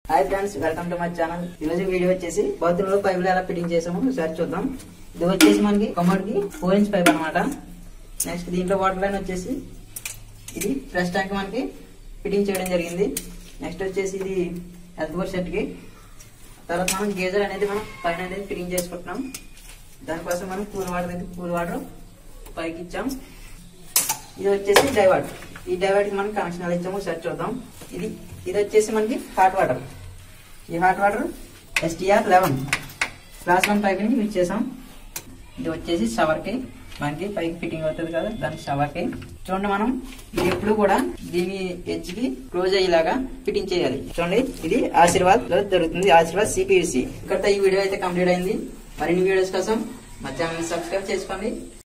hi friends welcome to my channel ఈరోజు video వచ్చేసి bathroom లో పైపులు ఎలా ఫిట్టింగ్ చేసామో ఒకసారి చూద్దాం ఇది వచ్చేసి మనకి కమోడ్కి ఫోర్ ఇంచ్ పైప్ అనమాట నెక్స్ట్ దీంట్లో వాటర్ లైన్ వచ్చేసి ఇది ఫ్రెష్ ట్యాంక్ మనకి ఫిట్టింగ్ చేయడం జరిగింది నెక్స్ట్ వచ్చేసి ఇది హెల్త్ బోర్ సెట్ కి తర్వాత మనం గేజర్ అనేది మనం పైన అనేది ఫిట్టింగ్ చేసుకుంటున్నాం దానికోసం మనం కూల్ వాటర్ అయితే కూల్ వాటర్ పైకి ఇచ్చాం ఇది వచ్చేసి డైవర్ట్ ఈ డైవర్ట్ కి మనం కనెక్షన్ ఎలా ఇచ్చామో ఒకసారి చూద్దాం ఇది ఇది వచ్చేసి మనకి హాట్ వాటర్ ఈ hot water SDR eleven class one pipe ని యూజ్ చేసాం ఇది వచ్చేసి షవర్ కి మనకి పైకి ఫిట్టింగ్ అవుతుంది కదా దాని షవర్ కి చూడండి మనం ఇది ఎప్పుడు కూడా దీని ఎడ్జ్ కి క్లోజ్ అయ్యేలాగా ఫిట్టింగ్ చేయాలి చూడండి ఇది ఆశీర్వాద్ లో దొరుకుతుంది ఆశీర్వాద్ సిపిసి ఇక్కడతో ఈ వీడియో అయితే కంప్లీట్ అయింది మరిన్ని వీడియోస్ కోసం మా ఛానల్ సబ్స్క్రైబ్ చేసుకోండి